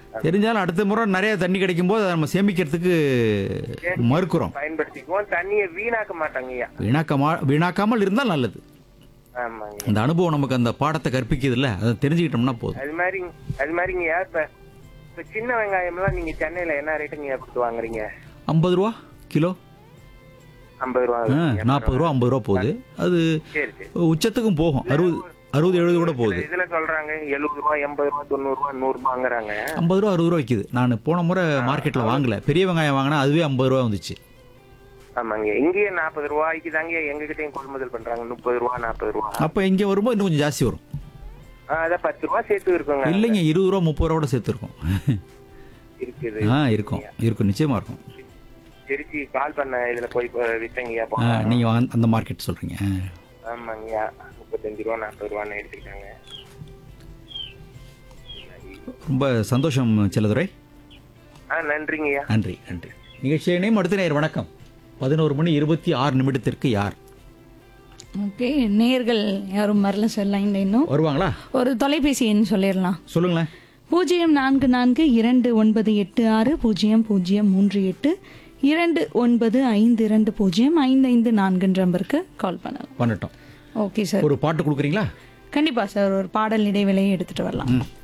தெரிஞ்சாலும் அடுத்த முறை நிறைய தண்ணி கிடைக்கும் போது அதை நம்ம சேமிக்கிறதுக்கு மறுக்கிறோம் பயன்படுத்திக்குவோம் தண்ணியை வீணாக்க மாட்டாங்க ஐயா வீணாக்கமா வீணாக்காமல் இருந்தால் நல்லது ஆமாங்க அந்த அனுபவம் நமக்கு அந்த பாடத்தை கற்பிக்குதுல்ல அதை தெரிஞ்சுக்கிட்டோம்னா போதும் அது மாதிரி அது மாதிரிங்கய்யா இப்ப இப்ப சின்ன வெங்காயம்லாம் நீங்க சென்னையில என்ன ரேட்டுங்க கொடுத்து வாங்குறீங்க ஐம்பது ரூபா கிலோ ஐம்பது ரூபா நாற்பது ரூபா ஐம்பது ரூபா போகுது அது சரி சரி உச்சத்துக்கும் போகும் அறுபது அறுபது எழுபது கூட போகுது இதுல சொல்றாங்க எழுபது ரூபா எண்பது ரூபா தொண்ணூறு ரூபா நூறு ரூபாங்கிறாங்க ஐம்பது ரூபா அறுபது ரூபா விற்கிது நான் போன முறை மார்க்கெட்டில் வாங்கல பெரிய வெங்காயம் வாங்கினா அதுவே ஐம்பது ரூபா வந்துச்சு ஆமாங்க இங்கேயே நாற்பது ரூபாய்க்கு தாங்க எங்க கிட்டயும் கொள்முதல் பண்றாங்க முப்பது ரூபா நாற்பது ரூபா அப்போ இங்கே வரும்போது இன்னும் கொஞ்சம் ஜாஸ்தி வரும் ஆ, அதான் பத்து ரூபா சேர்த்து இருக்குங்க இல்லைங்க இருபது ரூபா முப்பது ரூபா கூட சேர்த்துருக்கோம் இருக்குது ஆ இருக்கும் இருக்கும் நிச்சயமா இருக்கும் திருச்சி கால் பண்ண இதுல போய் வித்தங்கய்யா ஆ, நீங்க வாங்க- அந்த மார்க்கெட் சொல்றீங்க ஆ. ஆமாங்கய்யா முப்பத்தஞ்சு ரூபா நாற்பது ரூபான்னு எடுத்துக்கிட்டாங்க ரொம்ப சந்தோஷம் செல்லதுரை ஆ நன்றிங்கய்யா நன்றி நன்றி நிகழ்ச்சியினையும் அடுத்த நேர் வணக்கம் பதினோரு மணி இருபத்தி ஆறு நிமிடத்திற்கு யார் ஓகே நேர்கள் யாரும் வரல சொல்லலாம் இந்த இன்னும் வருவாங்களா ஒரு தொலைபேசி எண் சொல்லிடலாம் சொல்லுங்களேன் பூஜ்ஜியம் நான்கு நான்கு இரண்டு ஒன்பது எட்டு ஆறு பூஜ்ஜியம் பூஜ்ஜியம் மூன்று எட்டு இரண்டு ஒன்பது ஐந்து இரண்டு பூஜ்ஜியம் ஐந்து ஐந்து நான்குன்ற நம்பருக்கு கால் பண்ணலாம் பண்ணட்டும் ஓகே சார் ஒரு பாட்டு கொடுக்குறீங்களா கண்டிப்பா சார் ஒரு பாடல் இடைவேளையை எடுத்துட்டு வரலாம் ம்